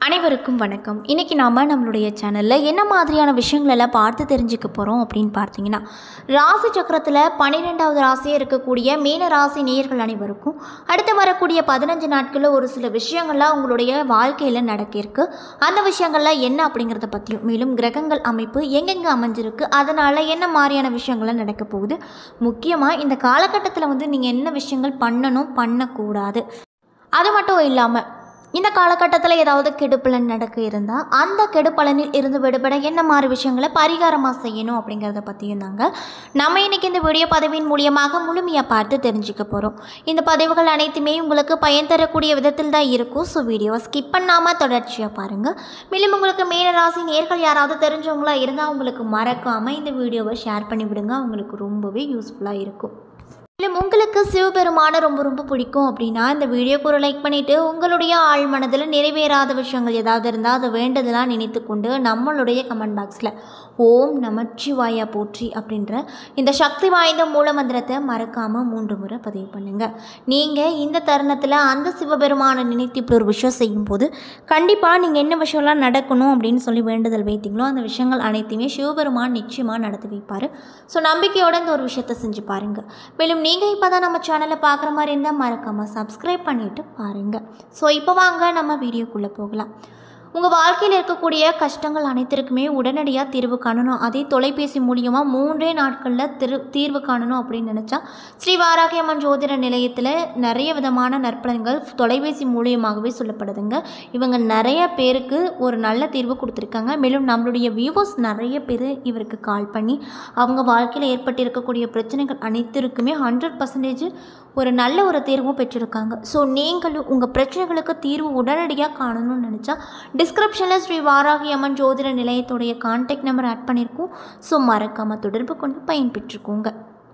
அனைவருக்கும் வணக்கம் இன்றைக்கி நாம் நம்மளுடைய சேனலில் என்ன மாதிரியான விஷயங்களெல்லாம் பார்த்து தெரிஞ்சுக்க போகிறோம் அப்படின்னு பார்த்தீங்கன்னா ராசி சக்கரத்தில் பன்னிரெண்டாவது ராசியாக இருக்கக்கூடிய மீன ராசி நேயர்கள் அனைவருக்கும் அடுத்து வரக்கூடிய பதினஞ்சு நாட்களில் ஒரு சில விஷயங்கள்லாம் உங்களுடைய வாழ்க்கையில் நடக்கிருக்கு அந்த விஷயங்கள்லாம் என்ன அப்படிங்கிறத பற்றியும் மேலும் கிரகங்கள் அமைப்பு எங்கெங்கே அமைஞ்சிருக்கு அதனால் என்ன மாதிரியான விஷயங்கள்லாம் நடக்க போகுது முக்கியமாக இந்த காலகட்டத்தில் வந்து நீங்கள் என்ன விஷயங்கள் பண்ணணும் பண்ணக்கூடாது அது மட்டும் இல்லாமல் இந்த காலகட்டத்தில் ஏதாவது கெடுப்பலன் நடக்க இருந்தால் அந்த கெடுப்பலனில் இருந்து விடுபட என்ன மாதிரி விஷயங்களை பரிகாரமாக செய்யணும் அப்படிங்கிறத பற்றியும் தாங்க நம்ம இன்னைக்கு இந்த வீடியோ பதிவின் மூலியமாக முழுமையாக பார்த்து தெரிஞ்சுக்க போகிறோம் இந்த பதிவுகள் அனைத்துமே உங்களுக்கு பயன் தரக்கூடிய விதத்தில் தான் இருக்கும் ஸோ வீடியோவை ஸ்கிப் பண்ணாமல் தொடர்ச்சியாக பாருங்கள் மேலும் உங்களுக்கு மீனராசி நேர்கள் யாராவது தெரிஞ்சவங்களா இருந்தால் அவங்களுக்கு மறக்காமல் இந்த வீடியோவை ஷேர் பண்ணி விடுங்க அவங்களுக்கு ரொம்பவே யூஸ்ஃபுல்லாக இருக்கும் மேலும் உங்களுக்கு சிவபெருமான ரொம்ப ரொம்ப பிடிக்கும் அப்படின்னா இந்த வீடியோக்கு ஒரு லைக் பண்ணிவிட்டு உங்களுடைய ஆழ் மனதில் நிறைவேறாத விஷயங்கள் ஏதாவது இருந்தால் அதை வேண்டதெல்லாம் நினைத்து கொண்டு நம்மளுடைய கமெண்ட் பாக்ஸில் ஓம் நமச்சிவாயா போற்றி அப்படின்ற இந்த சக்தி வாய்ந்த மூல மந்திரத்தை மறக்காமல் மூன்று முறை பதிவு பண்ணுங்கள் நீங்கள் இந்த தருணத்தில் அந்த சிவபெருமானை நினைத்து இப்படி ஒரு விஷயம் செய்யும்போது கண்டிப்பாக நீங்கள் என்ன விஷயம்லாம் நடக்கணும் அப்படின்னு சொல்லி வேண்டுதல் வைத்தீங்களோ அந்த விஷயங்கள் அனைத்தையுமே சிவபெருமான் நிச்சயமாக நடத்தி வைப்பார் ஸோ நம்பிக்கையோட இந்த ஒரு விஷயத்தை செஞ்சு பாருங்கள் மேலும் நீங்கள் இப்போ தான் நம்ம சேனலை பார்க்குற மாதிரி இருந்தால் மறக்காமல் சப்ஸ்கிரைப் பண்ணிவிட்டு பாருங்கள் ஸோ இப்போ வாங்க நம்ம வீடியோக்குள்ளே போகலாம் உங்கள் வாழ்க்கையில் இருக்கக்கூடிய கஷ்டங்கள் அனைத்திற்குமே உடனடியாக தீர்வு காணணும் அதே தொலைபேசி மூலியமாக மூன்றே நாட்களில் திரு தீர்வு காணணும் அப்படின்னு நினச்சா ஸ்ரீ வாராகியம்மன் ஜோதிட நிலையத்தில் நிறைய விதமான நற்பலன்கள் தொலைபேசி மூலியமாகவே சொல்லப்படுதுங்க இவங்க நிறைய பேருக்கு ஒரு நல்ல தீர்வு கொடுத்துருக்காங்க மேலும் நம்மளுடைய வியூவர்ஸ் நிறைய பேர் இவருக்கு கால் பண்ணி அவங்க வாழ்க்கையில் ஏற்பட்டிருக்கக்கூடிய பிரச்சனைகள் அனைத்திற்குமே ஹண்ட்ரட் பர்சன்டேஜ் ஒரு நல்ல ஒரு தீர்வும் பெற்றிருக்காங்க ஸோ நீங்களும் உங்கள் பிரச்சனைகளுக்கு தீர்வு உடனடியாக காணணும்னு நினச்சா டிஸ்கிரிப்ஷனில் ஸ்ரீ வாராகி அம்மன் ஜோதிட நிலையத்துடைய கான்டாக்ட் நம்பர் ஆட் பண்ணியிருக்கோம் ஸோ மறக்காமல் தொடர்பு கொண்டு பயன்பெற்றுக்கோங்க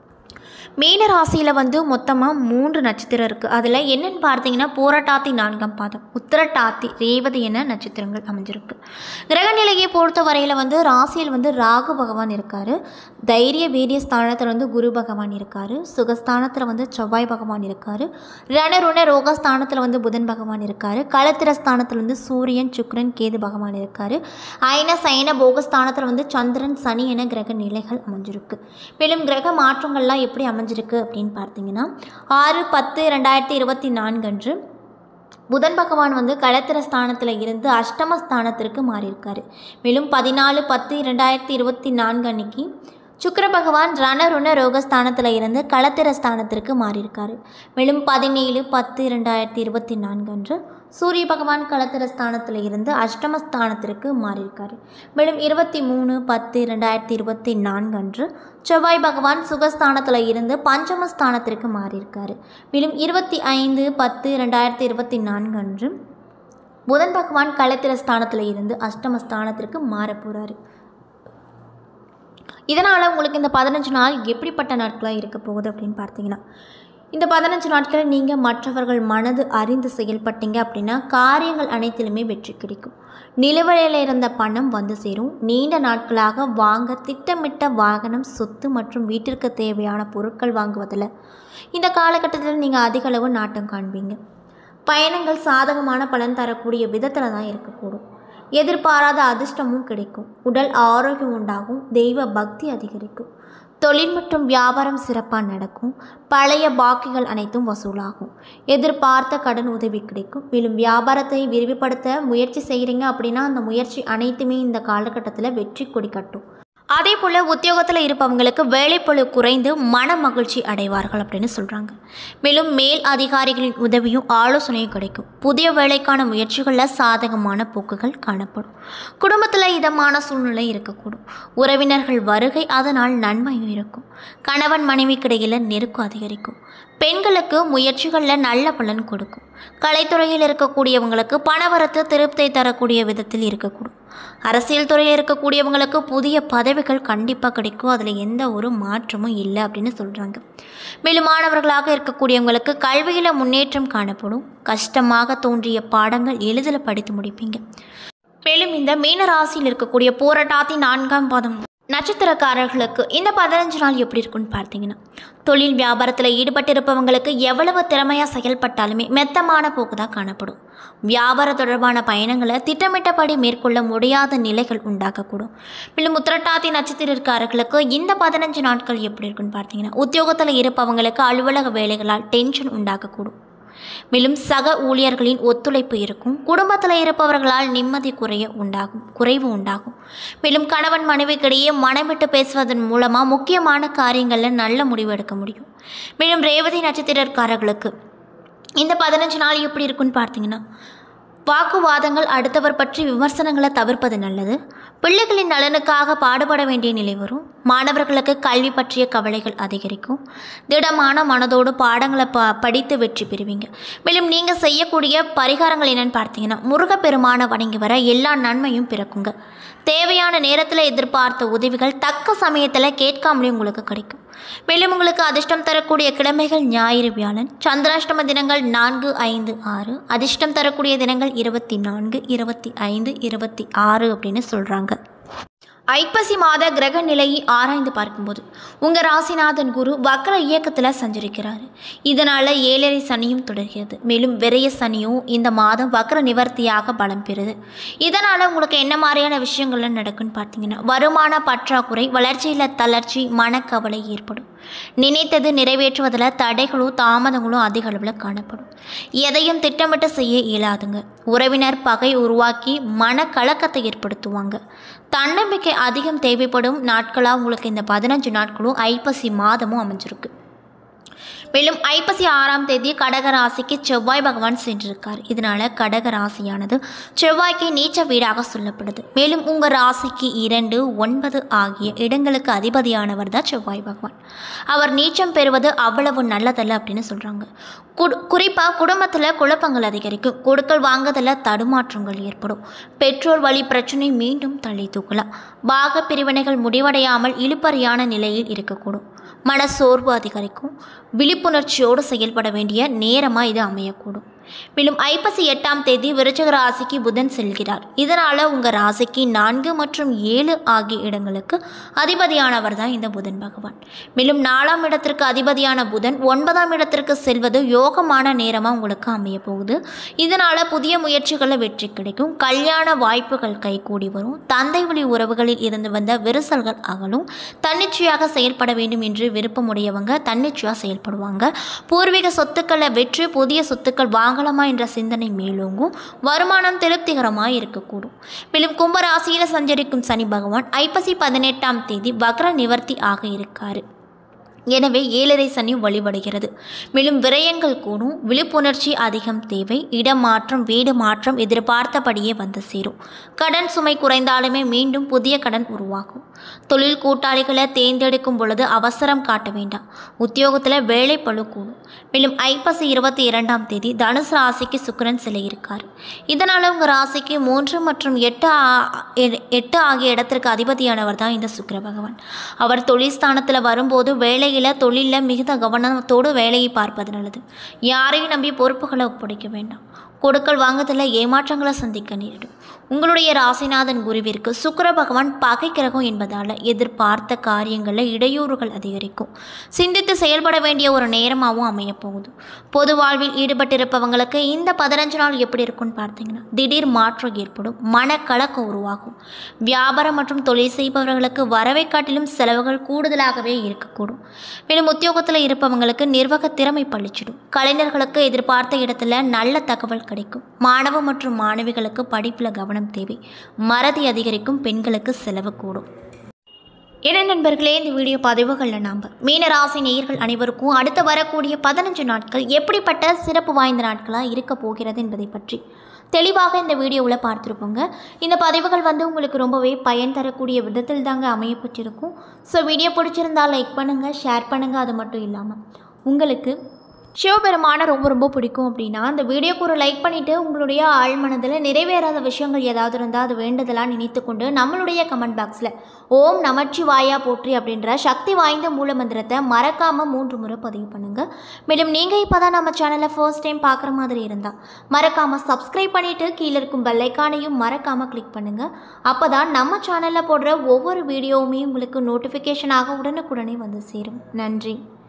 மீன ராசியில் வந்து மொத்தமாக மூன்று நட்சத்திரம் இருக்குது அதில் என்னென்னு பார்த்தீங்கன்னா பூரட்டாத்தி நான்காம் பாதம் உத்திரட்டாத்தி ரேவதி என நட்சத்திரங்கள் அமைஞ்சிருக்கு கிரகநிலையை பொறுத்த வரையில் வந்து ராசியில் வந்து ராகு பகவான் இருக்கார் தைரிய வீரிய ஸ்தானத்தில் வந்து குரு பகவான் இருக்கார் சுகஸ்தானத்தில் வந்து செவ்வாய் பகவான் இருக்கார் ரணருண ரோகஸ்தானத்தில் வந்து புதன் பகவான் இருக்கார் களத்திர ஸ்தானத்தில் வந்து சூரியன் சுக்ரன் கேது பகவான் இருக்கார் அயன சயன போகஸ்தானத்தில் வந்து சந்திரன் சனி என கிரக நிலைகள் அமைஞ்சிருக்கு மேலும் கிரக மாற்றங்கள்லாம் எப்படி அமைஞ்சிருக்கு அப்படின்னு பார்த்தீங்கன்னா ஆறு பத்து ரெண்டாயிரத்தி இருபத்தி நான்கு அன்று புதன் பகவான் வந்து களத்திர ஸ்தானத்தில் இருந்து அஷ்டம ஸ்தானத்திற்கு மாறியிருக்காரு மேலும் பதினாலு பத்து ரெண்டாயிரத்தி இருபத்தி நான்கு அன்னைக்கு சுக்கிர பகவான் ரணருண ரோகஸ்தானத்தில் இருந்து களத்திர ஸ்தானத்திற்கு மாறியிருக்காரு மேலும் பதினேழு பத்து ரெண்டாயிரத்தி இருபத்தி நான்கு அன்று சூரிய பகவான் களத்திர ஸ்தானத்தில் இருந்து அஷ்டமஸ்தானத்திற்கு மாறியிருக்காரு மேலும் இருபத்தி மூணு பத்து ரெண்டாயிரத்தி இருபத்தி நான்கு அன்று செவ்வாய் பகவான் சுகஸ்தானத்தில் இருந்து பஞ்சமஸ்தானத்திற்கு மாறியிருக்காரு மேலும் இருபத்தி ஐந்து பத்து ரெண்டாயிரத்தி இருபத்தி நான்கு அன்று புதன் பகவான் களத்திர ஸ்தானத்தில் இருந்து அஷ்டமஸ்தானத்திற்கு மாற போகிறாரு இதனால் உங்களுக்கு இந்த பதினஞ்சு நாள் எப்படிப்பட்ட நாட்களாக இருக்க போகுது அப்படின்னு பார்த்தீங்கன்னா இந்த பதினஞ்சு நாட்களில் நீங்கள் மற்றவர்கள் மனது அறிந்து செயல்பட்டீங்க அப்படின்னா காரியங்கள் அனைத்திலுமே வெற்றி கிடைக்கும் நிலுவையில் இருந்த பணம் வந்து சேரும் நீண்ட நாட்களாக வாங்க திட்டமிட்ட வாகனம் சொத்து மற்றும் வீட்டிற்கு தேவையான பொருட்கள் வாங்குவதில் இந்த காலகட்டத்தில் நீங்கள் அதிக அளவு நாட்டம் காண்பீங்க பயணங்கள் சாதகமான பலன் தரக்கூடிய விதத்தில் தான் இருக்கக்கூடும் எதிர்பாராத அதிர்ஷ்டமும் கிடைக்கும் உடல் ஆரோக்கியம் உண்டாகும் தெய்வ பக்தி அதிகரிக்கும் தொழில் மற்றும் வியாபாரம் சிறப்பாக நடக்கும் பழைய பாக்கிகள் அனைத்தும் வசூலாகும் எதிர்பார்த்த கடன் உதவி கிடைக்கும் மேலும் வியாபாரத்தை விரிவுபடுத்த முயற்சி செய்கிறீங்க அப்படின்னா அந்த முயற்சி அனைத்துமே இந்த காலகட்டத்தில் வெற்றி கொடி கட்டும் அதே போல் உத்தியோகத்தில் இருப்பவங்களுக்கு வேலைப்பளு குறைந்து மன மகிழ்ச்சி அடைவார்கள் அப்படின்னு சொல்கிறாங்க மேலும் மேல் அதிகாரிகளின் உதவியும் ஆலோசனையும் கிடைக்கும் புதிய வேலைக்கான முயற்சிகளில் சாதகமான போக்குகள் காணப்படும் குடும்பத்தில் இதமான சூழ்நிலை இருக்கக்கூடும் உறவினர்கள் வருகை அதனால் நன்மையும் இருக்கும் கணவன் மனைவிக்கிடையில் நெருக்கம் அதிகரிக்கும் பெண்களுக்கு முயற்சிகளில் நல்ல பலன் கொடுக்கும் கலைத்துறையில் இருக்கக்கூடியவங்களுக்கு பணவரத்து திருப்தி தரக்கூடிய விதத்தில் இருக்கக்கூடும் அரசியல் துறையில் இருக்கக்கூடியவங்களுக்கு புதிய பதவிகள் கண்டிப்பாக கிடைக்கும் அதில் எந்த ஒரு மாற்றமும் இல்லை அப்படின்னு சொல்கிறாங்க மேலும் மாணவர்களாக இருக்கக்கூடியவங்களுக்கு கல்வியில் முன்னேற்றம் காணப்படும் கஷ்டமாக தோன்றிய பாடங்கள் எளிதில் படித்து முடிப்பீங்க மேலும் இந்த மீன ராசியில் இருக்கக்கூடிய போராட்டாத்தி நான்காம் பாதம் நட்சத்திரக்காரர்களுக்கு இந்த பதினஞ்சு நாள் எப்படி இருக்குன்னு பார்த்தீங்கன்னா தொழில் வியாபாரத்தில் ஈடுபட்டிருப்பவங்களுக்கு எவ்வளவு திறமையாக செயல்பட்டாலுமே மெத்தமான போக்கு தான் காணப்படும் வியாபார தொடர்பான பயணங்களை திட்டமிட்டபடி மேற்கொள்ள முடியாத நிலைகள் உண்டாக்கக்கூடும் மேலும் உத்திரட்டாதி நட்சத்திரக்காரர்களுக்கு இந்த பதினஞ்சு நாட்கள் எப்படி இருக்குன்னு பார்த்தீங்கன்னா உத்தியோகத்தில் இருப்பவங்களுக்கு அலுவலக வேலைகளால் டென்ஷன் உண்டாக்கக்கூடும் மேலும் சக ஊழியர்களின் ஒத்துழைப்பு இருக்கும் குடும்பத்தில் இருப்பவர்களால் நிம்மதி குறைய உண்டாகும் குறைவு உண்டாகும் மேலும் கணவன் மனைவிக்கிடையே மனமிட்டு பேசுவதன் மூலமாக முக்கியமான காரியங்களில் நல்ல முடிவு எடுக்க முடியும் மேலும் ரேவதி நட்சத்திரக்காரர்களுக்கு இந்த பதினஞ்சு நாள் எப்படி இருக்குன்னு பார்த்தீங்கன்னா வாக்குவாதங்கள் அடுத்தவர் பற்றி விமர்சனங்களை தவிர்ப்பது நல்லது பிள்ளைகளின் நலனுக்காக பாடுபட வேண்டிய நிலை வரும் மாணவர்களுக்கு கல்வி பற்றிய கவலைகள் அதிகரிக்கும் திடமான மனதோடு பாடங்களை ப படித்து வெற்றி பெறுவீங்க மேலும் நீங்கள் செய்யக்கூடிய பரிகாரங்கள் என்னென்னு பார்த்தீங்கன்னா முருகப்பெருமானை வணங்கி வர எல்லா நன்மையும் பிறக்குங்க தேவையான நேரத்தில் எதிர்பார்த்த உதவிகள் தக்க சமயத்தில் கேட்காமலே உங்களுக்கு கிடைக்கும் மேலும் உங்களுக்கு அதிர்ஷ்டம் தரக்கூடிய கிழமைகள் ஞாயிறு வியாழன் சந்திராஷ்டம தினங்கள் நான்கு ஐந்து ஆறு அதிர்ஷ்டம் தரக்கூடிய தினங்கள் இருபத்தி நான்கு இருபத்தி ஐந்து இருபத்தி ஆறு அப்படின்னு சொல்கிறாங்க ஐப்பசி மாத கிரக நிலையை ஆராய்ந்து பார்க்கும்போது உங்கள் ராசிநாதன் குரு வக்ர இயக்கத்தில் சஞ்சரிக்கிறார் இதனால் ஏழரை சனியும் தொடர்கிறது மேலும் விரைய சனியும் இந்த மாதம் வக்ர நிவர்த்தியாக பலம் பெறுது இதனால் உங்களுக்கு என்ன மாதிரியான விஷயங்கள்லாம் நடக்குன்னு பார்த்தீங்கன்னா வருமான பற்றாக்குறை வளர்ச்சியில் தளர்ச்சி மனக்கவலை ஏற்படும் நினைத்தது நிறைவேற்றுவதில் தடைகளும் தாமதங்களும் அதிக அளவில் காணப்படும் எதையும் திட்டமிட்டு செய்ய இயலாதுங்க உறவினர் பகை உருவாக்கி மனக்கலக்கத்தை ஏற்படுத்துவாங்க தன்னம்பிக்கை அதிகம் தேவைப்படும் நாட்களாக உங்களுக்கு இந்த பதினஞ்சு நாட்களும் ஐப்பசி மாதமும் அமைஞ்சிருக்கு மேலும் ஐப்பசி ஆறாம் தேதி கடக ராசிக்கு செவ்வாய் பகவான் சென்றிருக்கார் இதனால கடக ராசியானது செவ்வாய்க்கு நீச்ச வீடாக சொல்லப்படுது மேலும் உங்கள் ராசிக்கு இரண்டு ஒன்பது ஆகிய இடங்களுக்கு அதிபதியானவர் தான் செவ்வாய் பகவான் அவர் நீச்சம் பெறுவது அவ்வளவு நல்லதல்ல அப்படின்னு சொல்கிறாங்க குடு குறிப்பாக குடும்பத்தில் குழப்பங்கள் அதிகரிக்கும் கொடுக்கல் வாங்குதலில் தடுமாற்றங்கள் ஏற்படும் பெற்றோர் வழி பிரச்சனை மீண்டும் தள்ளி தூக்கலாம் பாக பிரிவினைகள் முடிவடையாமல் இழுபறியான நிலையில் இருக்கக்கூடும் மன சோர்வு அதிகரிக்கும் விழிப்புணர்ச்சியோடு செயல்பட வேண்டிய நேரமாக இது அமையக்கூடும் மேலும் ஐப்பசி எட்டாம் தேதி விருச்சக ராசிக்கு புதன் செல்கிறார் இதனால் உங்கள் ராசிக்கு நான்கு மற்றும் ஏழு ஆகிய இடங்களுக்கு அதிபதியானவர் தான் இந்த புதன் பகவான் மேலும் நாலாம் இடத்திற்கு அதிபதியான புதன் ஒன்பதாம் இடத்திற்கு செல்வது யோகமான நேரமாக உங்களுக்கு அமைய போகுது இதனால் புதிய முயற்சிகளில் வெற்றி கிடைக்கும் கல்யாண வாய்ப்புகள் கைகூடி வரும் தந்தை வழி உறவுகளில் இருந்து வந்த விரிசல்கள் அகலும் தன்னிச்சையாக செயல்பட வேண்டும் என்று விருப்பமுடையவங்க தன்னிச்சையாக செயல்படுவாங்க பூர்வீக சொத்துக்களை வெற்றி புதிய சொத்துக்கள் வாங்கலாமா என்ற சிந்தனை மேலோங்கும் வருமானம் திருப்திகரமாக இருக்கக்கூடும் மேலும் கும்பராசியில் சஞ்சரிக்கும் சனி பகவான் ஐப்பசி பதினெட்டாம் தேதி வக்ர நிவர்த்தி ஆக இருக்காரு எனவே ஏழரை சனி வழிபடுகிறது மேலும் விரயங்கள் கூடும் விழிப்புணர்ச்சி அதிகம் தேவை இடமாற்றம் வீடு மாற்றம் எதிர்பார்த்தபடியே வந்து சேரும் கடன் சுமை குறைந்தாலுமே மீண்டும் புதிய கடன் உருவாகும் தொழில் கூட்டாளிகளை தேர்ந்தெடுக்கும் பொழுது அவசரம் காட்ட வேண்டாம் உத்தியோகத்தில் வேலை பளு கூடும் மேலும் ஐப்பசி இருபத்தி இரண்டாம் தேதி தனுசு ராசிக்கு சுக்கிரன் சிலை இருக்கார் இதனால் உங்கள் ராசிக்கு மூன்று மற்றும் எட்டு ஆ- எ- எட்டு ஆகிய இடத்திற்கு அதிபதியானவர் தான் இந்த சுக்கிர பகவான் அவர் தொழில் ஸ்தானத்தில் வரும்போது வேலையில் தொழிலில் மிகுந்த கவனத்தோடு வேலையை பார்ப்பது நல்லது யாரையும் நம்பி பொறுப்புகளை ஒப்படைக்க வேண்டாம் கொடுக்கல் வாங்குதலில் ஏமாற்றங்களை சந்திக்க நேரிடும் உங்களுடைய ராசிநாதன் குருவிற்கு சுக்கிர பகவான் பகை கிரகம் என்பதால் எதிர்பார்த்த காரியங்களில் இடையூறுகள் அதிகரிக்கும் சிந்தித்து செயல்பட வேண்டிய ஒரு நேரமாகவும் அமையப் போகுது பொது வாழ்வில் ஈடுபட்டிருப்பவங்களுக்கு இந்த பதினஞ்சு நாள் எப்படி இருக்கும்னு பார்த்தீங்கன்னா திடீர் மாற்றம் ஏற்படும் மனக்கலக்கம் உருவாகும் வியாபாரம் மற்றும் தொழில் செய்பவர்களுக்கு வரவை காட்டிலும் செலவுகள் கூடுதலாகவே இருக்கக்கூடும் மேலும் உத்தியோகத்தில் இருப்பவங்களுக்கு நிர்வாக திறமை பளிச்சிடும் கலைஞர்களுக்கு எதிர்பார்த்த இடத்துல நல்ல தகவல் கிடைக்கும் மாணவ மற்றும் மாணவிகளுக்கு படிப்பில் கவனம் தேவை மறதி அதிகரிக்கும் பெண்களுக்கு செலவு கூடும் என்ன நண்பர்களே இந்த வீடியோ பதிவுகளில் நாம் மீனராசி நேயர்கள் அனைவருக்கும் அடுத்து வரக்கூடிய பதினஞ்சு நாட்கள் எப்படிப்பட்ட சிறப்பு வாய்ந்த நாட்களாக இருக்க போகிறது என்பதை பற்றி தெளிவாக இந்த வீடியோவில் பார்த்துருப்போங்க இந்த பதிவுகள் வந்து உங்களுக்கு ரொம்பவே பயன் தரக்கூடிய விதத்தில் தாங்க அமையப்பட்டிருக்கும் ஸோ வீடியோ பிடிச்சிருந்தா லைக் பண்ணுங்கள் ஷேர் பண்ணுங்கள் அது மட்டும் இல்லாமல் உங்களுக்கு சிவபெருமானை ரொம்ப ரொம்ப பிடிக்கும் அப்படின்னா அந்த வீடியோக்கு ஒரு லைக் பண்ணிவிட்டு உங்களுடைய ஆழ்மனதில் நிறைவேறாத விஷயங்கள் ஏதாவது இருந்தால் அது வேண்டுதலாக நினைத்து கொண்டு நம்மளுடைய கமெண்ட் பாக்ஸில் ஓம் நமச்சிவாயா போற்றி அப்படின்ற சக்தி வாய்ந்த மூல மந்திரத்தை மறக்காமல் மூன்று முறை பதிவு பண்ணுங்கள் மேலும் நீங்கள் இப்போ தான் நம்ம சேனலை ஃபர்ஸ்ட் டைம் பார்க்குற மாதிரி இருந்தால் மறக்காமல் சப்ஸ்கிரைப் பண்ணிவிட்டு கீழே இருக்கும் பெல்லைக்கானையும் மறக்காமல் கிளிக் பண்ணுங்கள் அப்போ தான் நம்ம சேனலில் போடுற ஒவ்வொரு வீடியோவுமே உங்களுக்கு நோட்டிஃபிகேஷனாக உடனுக்குடனே வந்து சேரும் நன்றி